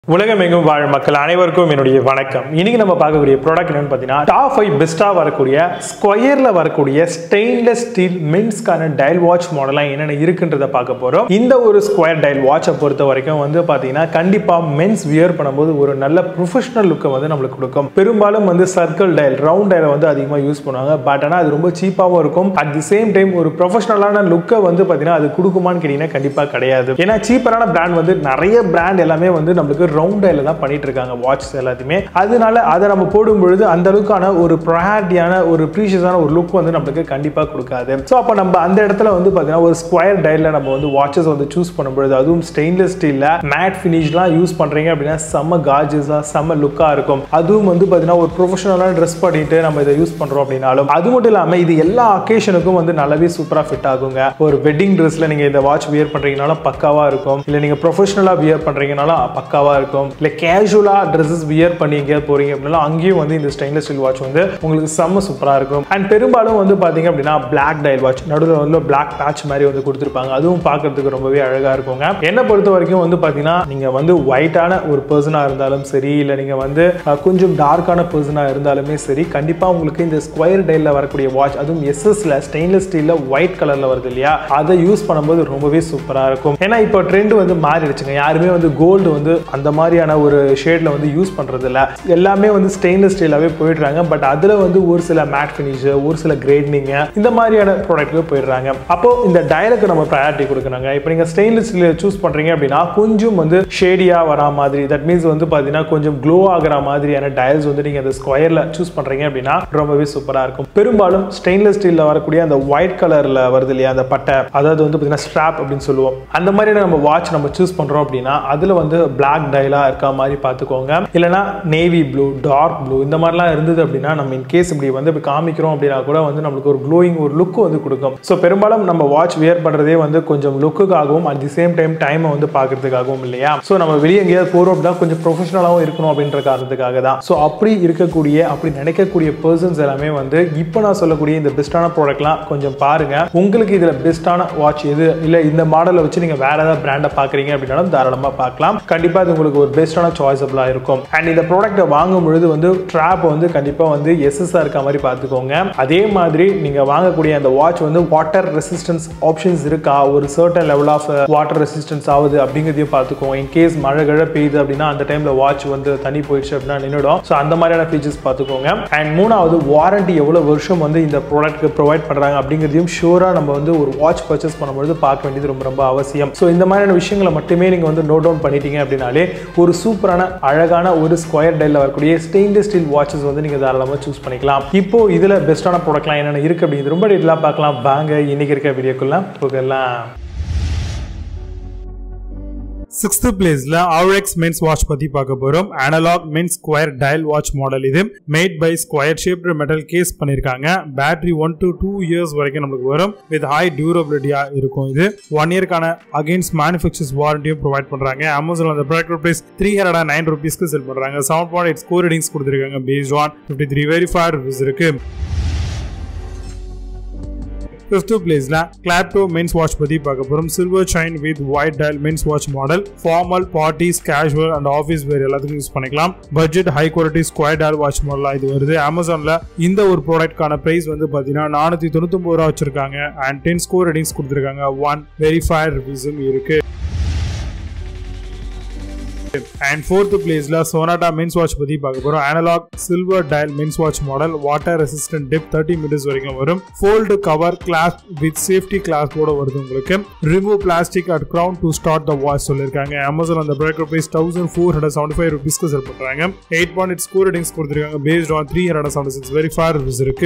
உலகமெங்கும் வாழும் மக்கள் அனைவருக்கும் என்னுடைய வணக்கம் இன்னைக்கு நம்ம பார்க்கக்கூடிய ப்ராடக்ட் என்னன்னு பார்த்தீங்கன்னா டாப் ஃபைவ் பெஸ்ட்டாக வரக்கூடிய ஸ்கொயரில் வரக்கூடிய ஸ்டெயின்லெஸ் ஸ்டீல் மென்ஸ்க்கான டயல் வாட்ச் மாடலாக என்னென்ன இருக்குன்றத பார்க்க போகிறோம் இந்த ஒரு ஸ்கொயர் டயல் வாட்சை பொறுத்த வரைக்கும் வந்து பார்த்தீங்கன்னா கண்டிப்பாக மென்ஸ் வியர் பண்ணும்போது ஒரு நல்ல ப்ரொஃபஷனல் லுக்கை வந்து நம்மளுக்கு கொடுக்கும் பெரும்பாலும் வந்து சர்க்கிள் டயல் ரவுண்ட் டயலை வந்து அதிகமாக யூஸ் பண்ணுவாங்க பட் ஆனால் அது ரொம்ப சீப்பாகவும் இருக்கும் அட் தி சேம் டைம் ஒரு ப்ரொஃபஷனலான லுக்கை வந்து பார்த்தீங்கன்னா அது கொடுக்குமான்னு கேட்டிங்கன்னா கண்டிப்பாக கிடையாது ஏன்னா சீப்பரான பிராண்ட் வந்து நிறைய பிராண்ட் எல்லாமே வந்து நம்மளுக்கு ரவுண்ட் டயலில் தான் பண்ணிட்டு இருக்காங்க வாட்ச் எல்லாத்தையுமே அதனால அதை நம்ம போடும் பொழுது அந்த அளவுக்கான ஒரு ப்ரையாரிட்டியான ஒரு ப்ரீஷியஸான ஒரு லுக் வந்து நம்மளுக்கு கண்டிப்பாக கொடுக்காது ஸோ அப்போ நம்ம அந்த இடத்துல வந்து பார்த்தீங்கன்னா ஒரு ஸ்கொயர் டயலில் நம்ம வந்து வாட்சஸ் வந்து சூஸ் பண்ணும்பொழுது அதுவும் ஸ்டெயின்லெஸ் ஸ்டீலில் மேட் ஃபினிஷ்லாம் யூஸ் பண்ணுறீங்க அப்படின்னா செம்ம காஜஸாக செம்ம லுக்காக இருக்கும் அதுவும் வந்து பார்த்தீங்கன்னா ஒரு ப்ரொஃபஷனலான ட்ரெஸ் பண்ணிட்டு நம்ம இதை யூஸ் பண்ணுறோம் அப்படின்னாலும் அது மட்டும் இல்லாமல் இது எல்லா அக்கேஷனுக்கும் வந்து நல்லாவே சூப்பராக ஃபிட் ஆகுங்க ஒரு வெட்டிங் ட்ரெஸ்ல நீங்கள் இந்த வாட்ச் வியர் பண்ணுறீங்கனாலும் பக்காவாக இருக்கும் இல்லை நீங்கள் ப்ரொஃபஷனலாக வியர் பண்ணுறீங்கனாலும் பக்காவாக இருக்கும் இல்லை கேஷுவலாக ட்ரெஸ்ஸஸ் வியர் பண்ணி எங்கேயாவது போகிறீங்க அப்படின்னாலும் அங்கேயும் வந்து இந்த ஸ்டெயின்லெஸ் ஸ்டீல் வாட்ச் வந்து உங்களுக்கு செம்ம சூப்பராக இருக்கும் அண்ட் பெரும்பாலும் வந்து பார்த்தீங்க அப்படின்னா பிளாக் டயல் வாட்ச் நடுவில் வந்து பிளாக் பேட்ச் மாதிரி வந்து கொடுத்துருப்பாங்க அதுவும் பார்க்கறதுக்கு ரொம்பவே அழகாக இருக்குங்க என்னை பொறுத்த வரைக்கும் வந்து பார்த்தீங்கன்னா நீங்கள் வந்து ஒயிட்டான ஒரு பர்சனாக இருந்தாலும் சரி இல்லை நீங்கள் வந்து அஹ், கொஞ்சம் டார்க்கான பர்சனாக இருந்தாலுமே சரி கண்டிப்பாக உங்களுக்கு இந்த ஸ்கொயர் டயலில் வரக்கூடிய வாட்ச் அதுவும் எஸ்எஸ்ல ஸ்டெயின்லெஸ் ஸ்டீலில் ஒயிட் கலரில் வருது இல்லையா அதை யூஸ் பண்ணும்போது ரொம்பவே சூப்பராக இருக்கும் ஏன்னா இப்போ ட்ரெண்ட் வந்து மாறிடுச்சுங்க யாருமே வந்து கோல்டு வந்து அந்த மாதிரியான ஒரு ஷேடில் வந்து யூஸ் பண்ணுறது இல்ல எல்லாமே வந்து ஸ்டெயின்லெஸ் ஸ்டீலாகவே போயிடுறாங்க பட் அதில் வந்து ஒரு சில மேட் ஃபினிஷ் ஒரு சில கிரேட்னிங் இந்த மாதிரியான ப்ராடக்ட்டுக்கு போயிடுறாங்க அப்போ இந்த டயலுக்கு நம்ம ப்ரையாரிட்டி கொடுக்கணுங்க இப்போ நீங்கள் ஸ்டெயின்லெஸ் ஸ்டீல் சூஸ் பண்ணுறீங்க அப்படின்னா கொஞ்சம் வந்து ஷேடியாக வரா மாதிரி தட் மீன்ஸ் வந்து பார்த்தீங்கன்னா கொஞ்சம் க்ளோ ஆகிற மாதிரியான டயல்ஸ் வந்து நீங்கள் அந்த ஸ்கொயரில் சூஸ் பண்ணுறீங்க அப்படின்னா ரொம்பவே சூப்பராக இருக்கும் பெரும்பாலும் ஸ்டெயின்லெஸ் ஸ்டீலில் வரக்கூடிய அந்த ஒயிட் கலரில் வருது இல்லையா அந்த பட்டை அதாவது வந்து பார்த்தீங்கன்னா ஸ்ட்ராப் அப்படின்னு சொல்லுவோம் அந்த மாதிரியான நம்ம வாட்ச் நம்ம சூஸ் பண்ணுறோம் அப்படின்னா அதில் வந்து பிளாக் டயலாக இருக்க மாதிரி பார்த்துக்கோங்க இல்லைனா நேவி ப்ளூ டார்க் ப்ளூ இந்த மாதிரிலாம் இருந்தது அப்படின்னா நம்ம இன் கேஸ் இப்படி வந்து இப்படி காமிக்கிறோம் அப்படின்னா கூட வந்து நம்மளுக்கு ஒரு க்ளோயிங் ஒரு லுக் வந்து கொடுக்கும் ஸோ பெரும்பாலும் நம்ம வாட்ச் வியர் பண்ணுறதே வந்து கொஞ்சம் லுக்குக்காகவும் அட் தி சேம் டைம் டைமை வந்து பார்க்கறதுக்காகவும் இல்லையா ஸோ நம்ம வெளியே எங்கேயாவது போகிறோம் அப்படின்னா கொஞ்சம் ப்ரொஃபஷனலாகவும் இருக்கணும் அப்படின்ற காரணத்துக்காக தான் ஸோ அப்படி இருக்கக்கூடிய அப்படி நினைக்கக்கூடிய பர்சன்ஸ் எல்லாமே வந்து இப்போ நான் சொல்லக்கூடிய இந்த பெஸ்ட்டான ப்ராடக்ட்லாம் கொஞ்சம் பாருங்க உங்களுக்கு இதில் பெஸ்ட்டான வாட்ச் எது இல்லை இந்த மாடலை வச்சு நீங்கள் வேற ஏதாவது பிராண்டை பார்க்குறீங்க அப்படின்னாலும் தாராளமாக பார்க்கலாம் கண்டிப்பாக இது உங்களுக்கு ஒரு பெஸ்ட்டான சாய்ஸபிளாக இருக்கும் அண்ட் இந்த ப்ராடக்ட்டை வாங்கும் பொழுது வந்து ட்ராப் வந்து கண்டிப்பாக வந்து எஸ்எஸ்ஆர் இருக்க மாதிரி பார்த்துக்கோங்க அதே மாதிரி நீங்கள் வாங்கக்கூடிய அந்த வாட்ச் வந்து வாட்டர் ரெசிஸ்டன்ஸ் ஆப்ஷன்ஸ் இருக்கா ஒரு certain level of water resistance ஆகுது அப்படிங்கிறதையும் பார்த்துக்கோங்க இன் கேஸ் மழை கழ பெய்யுது அப்படின்னா அந்த டைமில் வாட்ச் வந்து தண்ணி போயிடுச்சு அப்படின்னா நின்றுடும் ஸோ அந்த மாதிரியான ஃபீச்சர்ஸ் பார்த்துக்கோங்க அண்ட் மூணாவது வாரண்டி எவ்வளோ வருஷம் வந்து இந்த ப்ராடக்ட் ப்ரொவைட் பண்ணுறாங்க அப்படிங்கிறதையும் ஷூராக நம்ம வந்து ஒரு வாட்ச் பர்ச்சேஸ் பண்ணும்பொழுது பார்க்க வேண்டியது ரொம்ப ரொம்ப அவசியம் ஸோ இந்த மாதிரியான விஷயங்களை மட்டுமே நீங்கள் வந்து நோட் டவுன் பண்ணிட்டீங்க அப்படின்னாலே ஒரு சூப்பரான அழகான ஒரு ஸ்கொயர் டைலில் வரக்கூடிய ஸ்டெயின்லெஸ் ஸ்டீல் வாட்சஸ் வந்து நீங்கள் தாராளமாக சூஸ் பண்ணிக்கலாம் இப்போ இதில் பெஸ்ட்டான ப்ராடக்ட்லாம் என்னென்ன இருக்குது அப்படிங்கிறது ரொம்ப டீட்டெயிலாக பார்க்கலாம் வாங்க இன்னைக்கு இருக்க வீடியோக்குள்ள போகலாம் சிக்ஸ்த் பிளேஸ்ல ஆர்எக்ஸ் மென்ஸ் வாட்ச் பத்தி பார்க்க போறோம் analog men's square dial watch model இது made by square shaped metal case பண்ணிருக்காங்க battery one to two years வரைக்கும் நமக்கு வரும் வித் ஹை டியூரபிலிட்டியா இருக்கும் இது ஒன் இயர்க்கான அகைன்ஸ்ட் மேனுஃபேக்சர்ஸ் வாரண்டியும் ப்ரொவைட் பண்றாங்க அமேசான் அந்த product price three hundred nine ருபீஸ்க்கு செல் பண்றாங்க seven point eight score ratings கொடுத்துருக்காங்க based on fifty three verify reviews இருக்கு ஃபிஃப்த் பிளேஸ்ல கிளாப்டோ மென்ஸ் வாட்ச் பத்தி பார்க்க போறோம் silver shine with white dial men's watch model formal parties casual and office wear எல்லாத்துக்கும் யூஸ் பண்ணிக்கலாம் budget high quality square dial watch மாடலா இது வருது அமேசான்ல இந்த ஒரு ப்ராடக்ட்கான பிரைஸ் வந்து பாத்தீங்கன்னா நானூத்தி தொண்ணூத்தி ரூபா வச்சிருக்காங்க அண்ட் டென் ஸ்கோர் ரேட்டிங்ஸ் கொடுத்துருக்காங்க ஒன் வெரிஃபை ரிவ்யூஸும் இருக்கு அண்ட் ஃபோர்த் பிளேஸ்ல சோனாட்டா மென்ஸ் வாட்ச் பத்தி பார்க்க போறோம் analog silver dial men's watch model water resistant dip thirty metres வரைக்கும் வரும் fold cover glass with safety glass கூட வருது உங்களுக்கு remove plastic at crown to start the watch சொல்லியிருக்காங்க அமேசான் அந்த product price thousand four hundred seventy five ருபீஸ்க்கு sell பண்றாங்க eight point score ratings கொடுத்துருக்காங்க based on three hundred seventy six verified reviews இருக்கு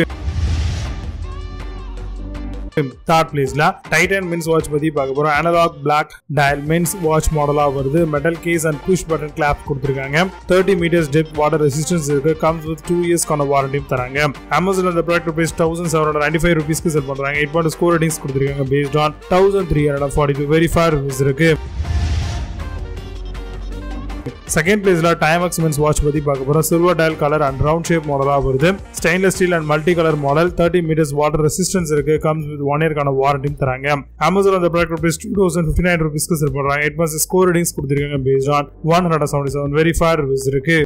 third பிளேஸ்ல Titan men's watch பத்தி பார்க்க போறோம் analogue black dial men's watch மாடலா வருது metal case and push button clasp கொடுத்துருக்காங்க thirty metres depth water resistance இருக்கு கம்ஸ் வித் டூ இயர்ஸ்க்கான வாரண்டியும் தராங்க அமேசான் அந்த product rupees thousand seven hundred ninety five ருபீஸ்க்கு செல் பண்றாங்க எயிட் பாயிண்ட் ஸ்கோர் ரேட்டிங்ஸ் கொடுத்துருக்காங்க based on thousand three hundred forty two verified reviews இருக்கு second பிளேஸ்ல டைமக்ஸ் மென்ஸ் வாட்ச் பத்தி பார்க்க போறோம் silver dial colour and round shape மாடலா வருது stainless steel and multi colour model thirty metres water resistance இருக்கு comes with one இயர்க்கான வாரண்டியும் தராங்க அமேசான் அந்த product rupees two thousand fifty nine ருபீஸ்க்கு செல் பண்றாங்க எயிட் மந்த்ஸ் ஸ்கோர் ரேட்டிங்ஸ் கொடுத்துருக்காங்க based on one hundred seventy seven verified reviews இருக்கு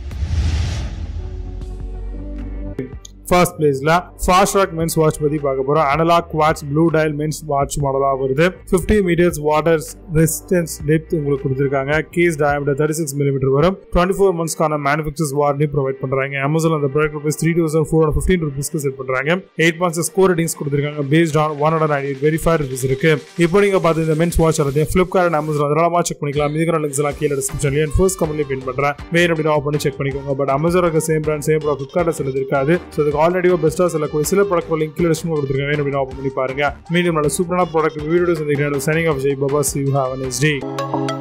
first பிளேஸ்ல ஃபாஸ்ட் ராக் மென்ஸ் வாட்ச் பத்தி பார்க்க போறோம் analog watch blue dial men's watch மாடலா வருது 50 மீட்டர்ஸ் வாட்டர் ரெசிஸ்டன்ஸ் டெப்த் உங்களுக்கு கொடுத்துருக்காங்க case diameter thirty six millimetre வரும் டுவெண்ட்டி ஃபோர் மந்த்ஸ்க்கான மேனுஃபேக்சர்ஸ் வாரண்டி ப்ரொவைட் பண்றாங்க அமேசான் அந்த product rupees three thousand four hundred fifteen ருபீஸ்க்கு செட் பண்றாங்க எயிட் மந்த்ஸ் ஸ்கோர் ரேட்டிங்ஸ் கொடுத்துருக்காங்க based on one hundred ninety eight verified reviews இருக்கு இப்போ நீங்க பார்த்து இந்த மென்ஸ் வாட்ச் எல்லாத்தையும் ஃபிளிப்கார்ட் அண்ட் அமேசான் அதெல்லாம் செக் பண்ணிக்கலாம் இதுக்கிற லிங்க்ஸ் எல்லாம் கீழே டிஸ்கிரிப்ஷன்ல என் ஃபர்ஸ்ட் கம்பெனி பின் பண்றேன் வேறு அப்படி ஆஃப் பண்ணி செக் பண்ணிக்கோங்க பட் அமேசானுக்கு சேம் பிராண்ட் சேம் ப்ராடக்ட் ஃபிளிப்கார்ட்ல சிலது இருக்காது ஸோ இதுக்கு ஆல்ரெடி பெஸ்ட்டாக சொல்லக்கூடிய சில ப்ராடக்ட் லிங்க் கீழே டிஸ்கிரிப்ஷன் கொடுத்துருக்கேன் வேணும் அப்படின்னு ஆஃப் பண்ணி பாருங்க மீண்டும் நல்ல சூப்பரான ப்ராடக்ட் வீடியோ சந்திக்கிறேன் signing off Jai Baba see you have a nice day